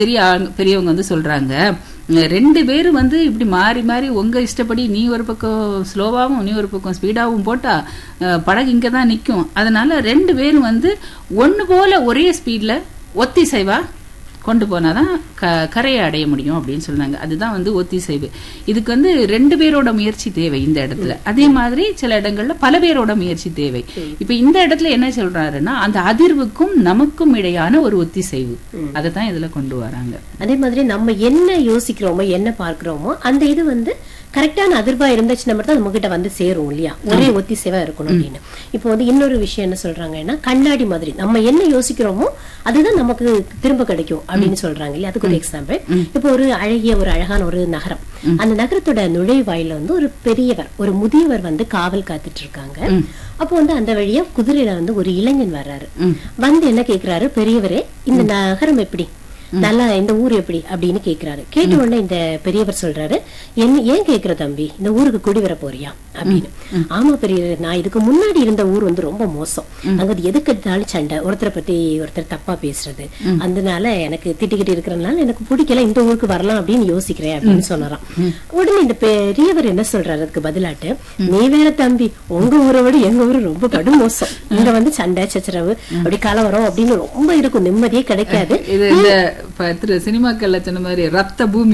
பெரிய ஆளுங்க- பெரியவங்க வந்து சொல்றாங்க அஹ் ரெண்டு பேரும் வந்து இப்படி மாறி மாறி உங்க இஷ்டப்படி நீ ஒரு பக்கம் ஸ்லோவாகவும் நீ ஒரு பக்கம் ஸ்பீடாகவும் போட்டா அஹ் படகு இங்க தான் நிற்கும் அதனால ரெண்டு பேரும் வந்து ஒன்று போல ஒரே ஸ்பீட்ல ஒத்திசைவா கொண்டு போனாதான் க கரையை அடைய முடியும் அப்படின்னு சொன்னாங்க அதுதான் வந்து ஒத்திசைவு இதுக்கு வந்து ரெண்டு பேரோட முயற்சி தேவை இந்த இடத்துல அதே மாதிரி சில இடங்கள்ல பல பேரோட முயற்சி தேவை இப்ப இந்த இடத்துல என்ன சொல்றாருன்னா அந்த அதிர்வுக்கும் நமக்கும் இடையான ஒரு ஒத்திசைவு அதை தான் இதுல கொண்டு வராங்க அதே மாதிரி நம்ம என்ன யோசிக்கிறோமோ என்ன பார்க்கிறோமோ அந்த இது வந்து கரெக்டான அதிர்வா இருந்துச்சுன்னா மட்டும் நம்ம கிட்ட வந்து சேரும் இல்லையா ஒரே ஒத்திசைவா இருக்கணும் அப்படின்னு இப்போ வந்து இன்னொரு விஷயம் என்ன சொல்றாங்கன்னா கண்ணாடி மாதிரி நம்ம என்ன யோசிக்கிறோமோ அதுதான் நமக்கு திரும்ப கிடைக்கும் அப்படின்னு சொல்றாங்க இல்லையா அதுக்கு ஒரு எக்ஸாம்பிள் இப்போ ஒரு அழகிய ஒரு அழகான ஒரு நகரம் அந்த நகரத்தோட நுழைவாயில வந்து ஒரு பெரியவர் ஒரு முதியவர் வந்து காவல் காத்துட்டு இருக்காங்க அப்போ வந்து அந்த வழியா குதிரையில வந்து ஒரு இளைஞன் வர்றாரு வந்து என்ன கேக்குறாரு பெரியவரே இந்த நகரம் எப்படி நல்லா இந்த ஊர் எப்படி அப்படின்னு கேக்குறாரு கேட்ட உடனே இந்த பெரியவர் சொல்றாரு என்ன ஏன் கேக்குற தம்பி இந்த ஊருக்கு குடி வர போறியா அப்படின்னு ஆமா பெரியவர் நான் இதுக்கு முன்னாடி இருந்த ஊர் வந்து ரொம்ப மோசம் அங்க வந்து எதுக்கு எடுத்தாலும் சண்டை ஒருத்தரை பத்தி ஒருத்தர் தப்பா பேசுறது அதனால எனக்கு திட்டிக்கிட்டு இருக்கிறதுனால எனக்கு பிடிக்கல இந்த ஊருக்கு வரலாம் அப்படின்னு யோசிக்கிறேன் அப்படின்னு சொன்னாராம் உடனே இந்த பெரியவர் என்ன சொல்றாரு அதுக்கு பதிலாட்டு நீ வேற தம்பி உங்க ஊரை விட எங்க ஊரு ரொம்ப கடும் மோசம் இங்க வந்து சண்டை சச்சரவு அப்படி கலவரம் அப்படின்னு ரொம்ப இருக்கும் நிம்மதியே கிடைக்காது இது இந்த இப்ப திரு சினிமாக்கள்ல சொன்ன மாதிரி ரத்த பூமி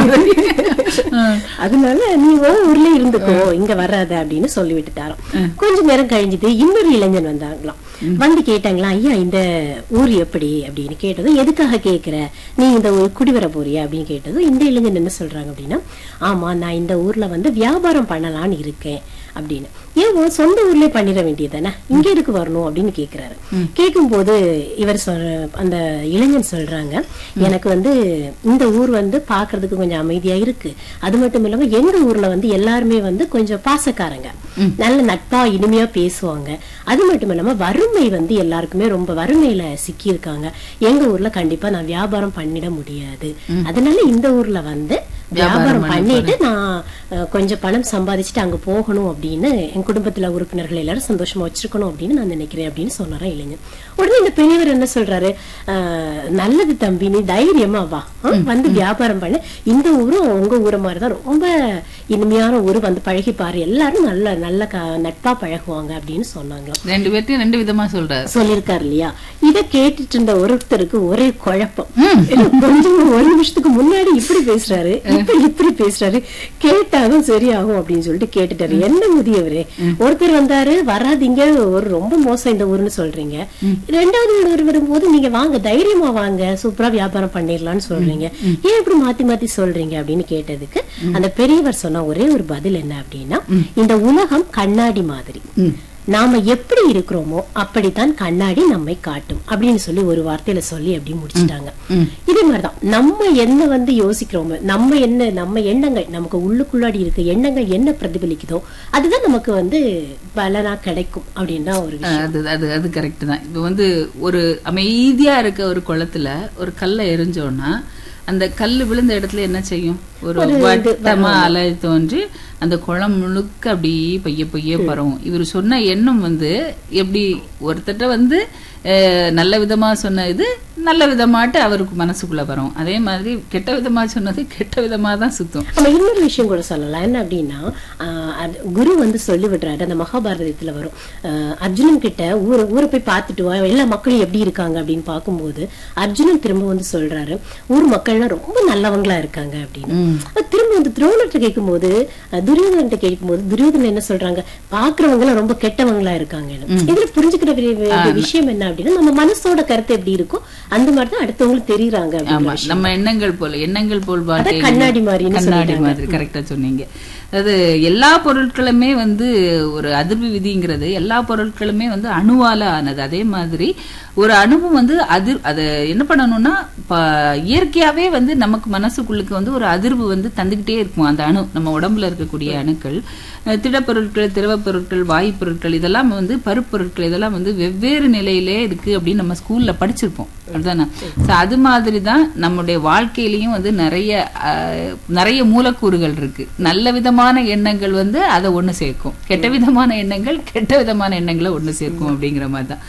ஆஹ் அதனால நீ உன் ஊர்ல இருந்துக்கோ இங்க வராத அப்படின்னு சொல்லி விட்டுட்டாராம் கொஞ்ச நேரம் கழிஞ்சது இன்னொரு இளைஞன் வந்தாங்களாம் வந்து கேட்டாங்களா ஐயா இந்த ஊர் எப்படி அப்படின்னு கேட்டதும் எதுக்காக கேக்குற நீ இந்த ஊர் குடி வர போறியா அப்படின்னு கேட்டதும் இந்த இளைஞன் என்ன சொல்றாங்க அப்படின்னா ஆமா நான் இந்த ஊர்ல வந்து வியாபாரம் பண்ணலாம்னு இருக்கேன் அப்படின்னு ஏன் உன் சொந்த ஊர்லயே பண்ணிட வேண்டியதானே இங்க எதுக்கு வரணும் அப்படின்னு கேக்குறாரு கேட்கும்போது இவர் சொல் அந்த இளைஞன் சொல்றாங்க எனக்கு வந்து இந்த ஊர் வந்து பாக்குறதுக்கு கொஞ்சம் அமைதியா இருக்கு அது மட்டும் இல்லாம எங்க ஊர்ல வந்து எல்லாருமே வந்து கொஞ்சம் பாசக்காரங்க நல்ல நட்பா இனிமையா பேசுவாங்க அது மட்டும் இல்லாம வறுமை வந்து எல்லாருக்குமே ரொம்ப வறுமையில சிக்கி இருக்காங்க எங்க ஊர்ல கண்டிப்பா நான் வியாபாரம் பண்ணிட முடியாது அதனால இந்த ஊர்ல வந்து வியாபாரம் பண்ணிட்டு நான் அஹ், கொஞ்சம் பணம் சம்பாதிச்சுட்டு அங்க போகணும் அப்படின்னு என் குடும்பத்துல உறுப்பினர்கள் எல்லாரும் சந்தோஷமா வச்சிருக்கணும் அப்படின்னு நான் நினைக்கிறேன் அப்படின்னு சொன்னாராம் இளைஞன் உடனே இந்த பெரியவர் என்ன சொல்றாரு அஹ், நல்லது தம்பி நீ தைரியமா வா ஆ, வந்து வியாபாரம் பண்ணு இந்த ஊரும் உங்க ஊரை மாதிரிதான் ரொம்ப இனிமையான ஊரு வந்து பழகி பாரு எல்லாரும் நல்ல நல்ல க- நட்பா பழகுவாங்க அப்படின்னு சொன்னாங்களாம் ரெண்டு பேர்த்தையும் ரெண்டு விதமா சொல்றாரு சொல்லிருக்காரு இல்லையா இத கேட்டுட்டு இருந்த ஒருத்தருக்கு ஒரே குழப்பம் ஏன்னா, கொஞ்சம் ஒரு நிமிஷத்துக்கு முன்னாடி இப்படி பேசுறாரு இப்ப இப்படி பேசுறாரு கேட்டாலும் சரியாகும் அப்படின்னு சொல்லிட்டு கேட்டுட்டாரு என்ன முதியவரே ஒருத்தர் வந்தாரு வராதீங்க ஒரு ரொம்ப மோசம் இந்த ஊர்னு சொல்றீங்க ரெண்டாவது ஒருவர் வரும்போது நீங்க வாங்க தைரியமா வாங்க சூப்பரா வியாபாரம் பண்ணிடலாம்னு சொல்றீங்க ஏன் இப்படி மாத்தி மாத்தி சொல்றீங்க அப்படின்னு கேட்டதுக்கு அந்த பெரியவர் சொன்ன ஒரே ஒரு பதில் என்ன அப்படின்னா இந்த உலகம் கண்ணாடி மாதிரி நாம எப்படி இருக்கிறோமோ அப்படித்தான் கண்ணாடி நம்மை காட்டும் அப்படின்னு சொல்லி ஒரு வார்த்தையில சொல்லி அப்படி முடிச்சிட்டாங்க இதே மாதிரிதான் நம்ம என்ன வந்து யோசிக்கிறோமோ நம்ம என்ன நம்ம எண்ணங்கள் நமக்கு உள்ளுக்குள்ளாடி இருக்க எண்ணங்கள் என்ன பிரதிபலிக்குதோ அதுதான் நமக்கு வந்து பலனா கிடைக்கும் அப்படின்னு தான் ஒரு விஷயம் அது அது அது கரெக்ட் தான் இப்போ வந்து ஒரு அமைதியா இருக்க ஒரு குளத்துல ஒரு கல்லை எரிஞ்சோன்னா அந்த கல் விழுந்த இடத்துல என்ன செய்யும் ஒரு வட்டமா அலை தோன்றி அந்த குளம் முழுக்க அப்படி பைய பைய பரவும் இவர் சொன்ன எண்ணம் வந்து எப்படி ஒருத்தட்ட வந்து அஹ், நல்ல விதமா சொன்ன இது நல்ல விதமாட்டு அவருக்கு மனசுக்குள்ள வரும் அதே மாதிரி கெட்ட விதமா சொன்னது கெட்ட விதமா தான் சுத்தும் நம்ம இன்னொரு விஷயம் கூட சொல்லலாம் என்ன அப்படின்னா ஆஹ் அது குரு வந்து சொல்லி விடுறாரு அந்த மகாபாரதத்துல வரும் ஆஹ் அர்ஜுனன் கிட்ட ஊரை ஊரை போய் பார்த்துட்டு வா எல்லா மக்களும் எப்படி இருக்காங்க அப்படின்னு பார்க்கும்போது அர்ஜுனன் திரும்ப வந்து சொல்றாரு ஊர் மக்கள்லாம் ரொம்ப நல்லவங்களா இருக்காங்க அப்படின்னு அது திரும்ப வந்து துரோணர்கிட்ட கேட்கும்போது அஹ் துரியோதனன்ட்ட கேட்கும்போது துரியோதனன் என்ன சொல்றாங்க பாக்குறவங்க எல்லாம் ரொம்ப கெட்டவங்களா இருக்காங்க இதுல புரிஞ்சுக்கிற வே- வே- விஷயம் என்ன அப்படின்னா நம்ம மனசோட கருத்து எப்படி இருக்கோ அந்த மாதிரிதான் அடுத்தவங்களுக்கு தெரியுறாங்க ஆமா நம்ம எண்ணங்கள் போல எண்ணங்கள் போல் வாழ்க்கை கண்ணாடி மாதிரின்னு கண்ணாடி மாதிரி கரெக்டா சொன்னீங்க அதாவது எல்லா பொருட்களுமே வந்து ஒரு அதிர்வு விதிங்கிறது எல்லா பொருட்களுமே வந்து அணுவால ஆனது அதே மாதிரி ஒரு அணுவு வந்து அதிர் அதை என்ன பண்ணணும்னா ப- இயற்கையாவே வந்து நமக்கு மனசுக்குள்ளுக்கு வந்து ஒரு அதிர்வு வந்து தந்துகிட்டே இருக்கும் அந்த அணு நம்ம உடம்புல இருக்கக்கூடிய அணுக்கள் அஹ் திடப்பொருட்கள் திரவப் பொருட்கள் வாயு பொருட்கள் இதெல்லாம் வந்து பருப்பொருட்கள் இதெல்லாம் வந்து வெவ்வேறு நிலையிலே இருக்கு அப்படின்னு நம்ம ஸ்கூல்ல படிச்சிருப்போம் அப்படிதானே So அது மாதிரி தான் நம்முடைய வாழ்க்கையிலயும் வந்து நிறைய அஹ், நிறைய மூலக்கூறுகள் இருக்கு நல்ல விதமான எண்ணங்கள் வந்து அதை ஒண்ணு சேர்க்கும் கெட்ட விதமான எண்ணங்கள் கெட்ட விதமான எண்ணங்களை ஒண்ணு சேர்க்கும் அப்படிங்கிற மாதிரி தான்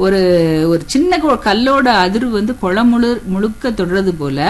ஒரு ஒரு சின்ன கொ- கல்லோட அதிர்வு வந்து குளம் முழு முழுக்க தொடுறது போல